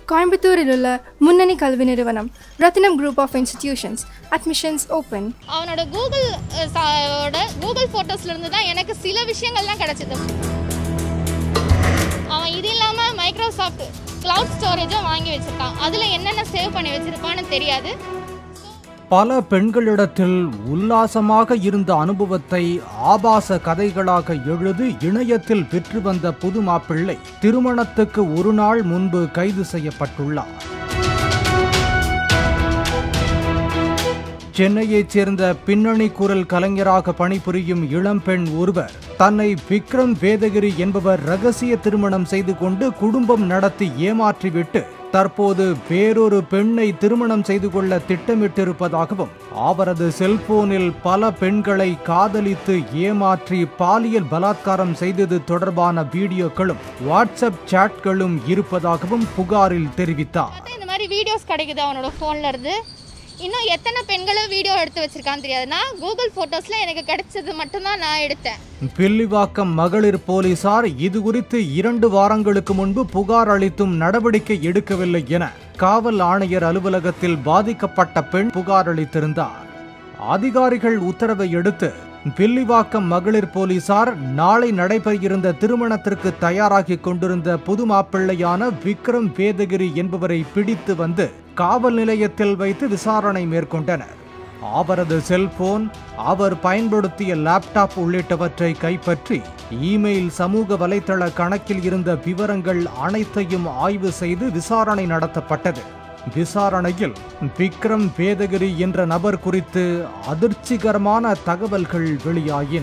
கோயம்புத்தூரில் உள்ள முன்னணி கல்வி நிறுவனம் Rathinam group of institutions admissions open அவனோட கூகுள் அஹ், சா- ஓட கூகுள் ஃபோட்டோஸ்ல இருந்து தான் எனக்கு சில விஷயங்கள்லாம் கிடைச்சது அவன் இது இல்லாமல் மைக்ரோசாஃப்ட் கிளவுட் ஸ்டோரேஜும் வாங்கி வச்சிருக்கான் அதில் என்னென்ன சேவ் பண்ணி வச்சிருப்பான்னு தெரியாது பல பெண்களிடத்தில் உல்லாசமாக இருந்த அனுபவத்தை ஆபாச கதைகளாக எழுதி இணையத்தில் பெற்று வந்த புது மாப்பிள்ளை திருமணத்துக்கு ஒரு நாள் முன்பு கைது செய்யப்பட்டுள்ளார் சென்னையைச் சேர்ந்த பின்னணி குரல் கலைஞராக பணிபுரியும் இளம்பெண் ஒருவர் தன்னை விக்ரம் வேதகிரி என்பவர் ரகசிய திருமணம் செய்து கொண்டு குடும்பம் நடத்தி ஏமாற்றிவிட்டு தற்போது வேறொரு பெண்ணை திருமணம் செய்து கொள்ள திட்டமிட்டிருப்பதாகவும் அவரது செல்போனில் பல பெண்களை காதலித்து ஏமாற்றி பாலியல் பலாத்காரம் செய்தது தொடர்பான வீடியோக்களும் வாட்ஸ்அப் சாட்களும் இருப்பதாகவும் புகாரில் தெரிவித்தார் பார்த்தா இந்த மாதிரி வீடியோஸ் கிடைக்குது அவனோட ஃபோன்ல இருந்து இன்னும் எத்தனை பெண்களும் வீடியோ எடுத்து வச்சிருக்கான்னு தெரியாது நான் கூகுள் ஃபோட்டோஸ்ல எனக்கு கிடைச்சது மட்டும்தான் நான் எடுத்தேன் பில்லிவாக்கம் மகளிர் போலீசார் இது குறித்து இரண்டு வாரங்களுக்கு முன்பு புகார் அளித்தும் நடவடிக்கை எடுக்கவில்லை என காவல் ஆணையர் அலுவலகத்தில் பாதிக்கப்பட்ட பெண் புகார் அளித்திருந்தார் அதிகாரிகள் உத்தரவை அடுத்து பில்லிவாக்கம் மகளிர் போலீசார் நாளை நடைபெற இருந்த திருமணத்திற்கு தயாராகி கொண்டிருந்த புது மாப்பிள்ளையான விக்ரம் வேதகிரி என்பவரை பிடித்து வந்து காவல் நிலையத்தில் வைத்து விசாரணை மேற்கொண்டனர் அவரது செல்போன் அவர் பயன்படுத்திய லேப்டாப் உள்ளிட்டவற்றை கைப்பற்றி இமெயில் சமூக வலைத்தள கணக்கில் இருந்த விவரங்கள் அனைத்தையும் ஆய்வு செய்து விசாரணை நடத்தப்பட்டது விசாரணையில் விக்ரம் வேதகிரி என்ற நபர் குறித்து அதிர்ச்சிகரமான தகவல்கள் வெளியாகின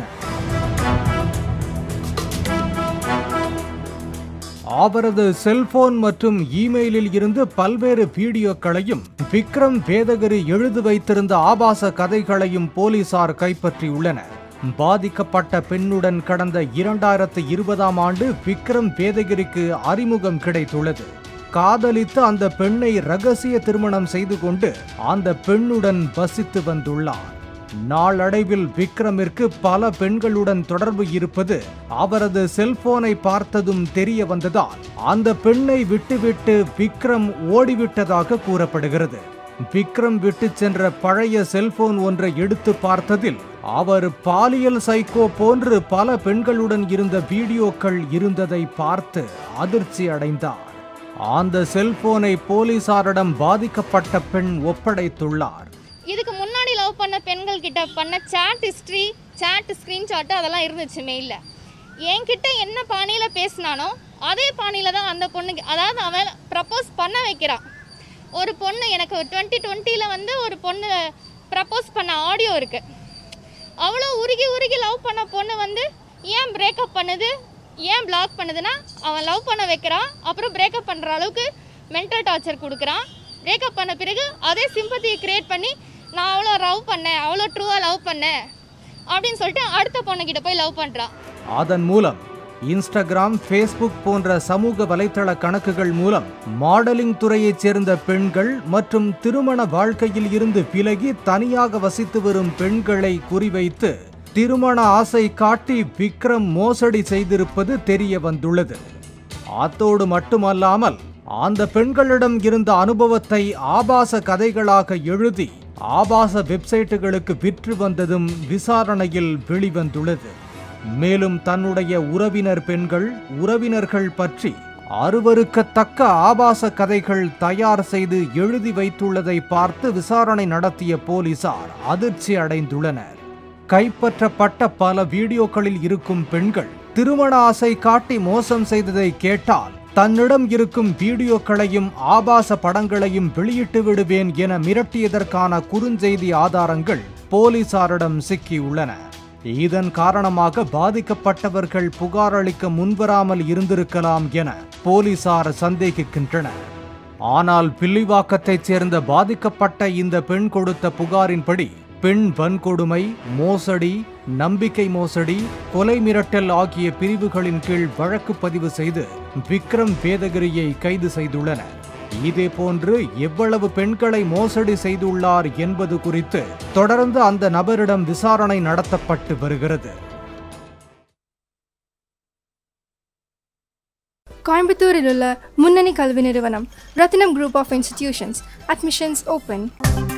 அவரது செல்போன் மற்றும் இமெயிலில் இருந்து பல்வேறு வீடியோக்களையும் விக்ரம் வேதகிரி எழுதி வைத்திருந்த ஆபாச கதைகளையும் போலீசார் கைப்பற்றியுள்ளனர் பாதிக்கப்பட்ட பெண்ணுடன் கடந்த இரண்டாயிரத்து இருபதாம் ஆண்டு விக்ரம் வேதகிரிக்கு அறிமுகம் கிடைத்துள்ளது காதலித்து அந்த பெண்ணை ரகசிய திருமணம் செய்து கொண்டு அந்த பெண்ணுடன் வசித்து வந்துள்ளார் நாளடைவில் விக்ரமிற்கு பல பெண்களுடன் தொடர்பு இருப்பது அவரது செல்போனை பார்த்ததும் தெரிய வந்ததால் அந்த பெண்ணை விட்டுவிட்டு விக்ரம் ஓடிவிட்டதாக கூறப்படுகிறது விக்ரம் விட்டு சென்ற பழைய செல்போன் ஒன்றை எடுத்து பார்த்ததில் அவர் பாலியல் சைக்கோ போன்று பல பெண்களுடன் இருந்த வீடியோக்கள் இருந்ததை பார்த்து அதிர்ச்சி அடைந்தார் அந்த செல்போனை போலீசாரிடம் பாதிக்கப்பட்ட பெண் ஒப்படைத்துள்ளார் இதுக்கு முன்னாடி லவ் பண்ண பெண்கள் கிட்ட பண்ண சேட் ஹிஸ்ட்ரி சேட் ஸ்க்ரீன்ஷாட்டு அதெல்லாம் இருந்துச்சு மெயிலில் என்கிட்ட என்ன பாணியில் பேசினானோ அதே பாணியில் தான் அந்த பொண்ணுக்கு அதாவது அவன் ப்ரப்போஸ் பண்ண வைக்கிறான் ஒரு பொண்ணு எனக்கு டுவெண்ட்டி டுவெண்ட்டியில் வந்து ஒரு பொண்ணு ப்ரப்போஸ் பண்ண ஆடியோ இருக்குது அவ்வளோ உருகி உருகி லவ் பண்ண பொண்ணு வந்து ஏன் பிரேக்கப் பண்ணுது ஏன் பிளாக் பண்ணுதுன்னா அவன் லவ் பண்ண வைக்கிறான் அப்புறம் பிரேக்கப் பண்ணுற அளவுக்கு மென்டல் டார்ச்சர் கொடுக்குறான் பிரேக்கப் பண்ண பிறகு அதே சிம்பத்தியை கிரியேட் பண்ணி நான் அவ்வளோ லவ் பண்ணேன் அவ்வளோ ட்ரூவாக லவ் பண்ணேன் அப்படின்னு சொல்லிட்டு அடுத்த பொண்ணுக்கிட்ட போய் லவ் பண்ணுறான் அதன் மூலம் இன்ஸ்டாகிராம் ஃபேஸ்புக் போன்ற சமூக வலைத்தள கணக்குகள் மூலம் மாடலிங் துறையைச் சேர்ந்த பெண்கள் மற்றும் திருமண வாழ்க்கையில் இருந்து விலகி தனியாக வசித்து வரும் பெண்களை குறிவைத்து திருமண ஆசை காட்டி விக்ரம் மோசடி செய்திருப்பது தெரிய வந்துள்ளது அத்தோடு மட்டுமல்லாமல் அந்த பெண்களிடம் இருந்த அனுபவத்தை ஆபாச கதைகளாக எழுதி ஆபாச வெப்சைட்டுகளுக்கு விற்று வந்ததும் விசாரணையில் வெளிவந்துள்ளது மேலும் தன்னுடைய உறவினர் பெண்கள் உறவினர்கள் பற்றி அருவருக்கத்தக்க ஆபாச கதைகள் தயார் செய்து எழுதி வைத்துள்ளதை பார்த்து விசாரணை நடத்திய போலீசார் அதிர்ச்சி அடைந்துள்ளனர் கைப்பற்றப்பட்ட பல வீடியோக்களில் இருக்கும் பெண்கள் திருமண ஆசை காட்டி மோசம் செய்ததை கேட்டால் தன்னிடம் இருக்கும் வீடியோக்களையும் ஆபாச படங்களையும் வெளியிட்டு விடுவேன் என மிரட்டியதற்கான குறுஞ்செய்தி ஆதாரங்கள் போலீசாரிடம் சிக்கியுள்ளன இதன் காரணமாக பாதிக்கப்பட்டவர்கள் புகார் அளிக்க முன்வராமல் இருந்திருக்கலாம் என போலீசார் சந்தேகிக்கின்றனர் ஆனால் பில்லிவாக்கத்தைச் சேர்ந்த பாதிக்கப்பட்ட இந்த பெண் கொடுத்த புகாரின்படி பெண் வன்கொடுமை மோசடி நம்பிக்கை மோசடி கொலை மிரட்டல் ஆகிய பிரிவுகளின் கீழ் வழக்கு பதிவு செய்து விக்ரம் வேதகிரியை கைது செய்துள்ளனர் இதேபோன்று எவ்வளவு பெண்களை மோசடி செய்துள்ளார் என்பது குறித்து தொடர்ந்து அந்த நபரிடம் விசாரணை நடத்தப்பட்டு வருகிறது கோயம்புத்தூரில் உள்ள முன்னணி கல்வி நிறுவனம் Rathinam group of institutions admissions open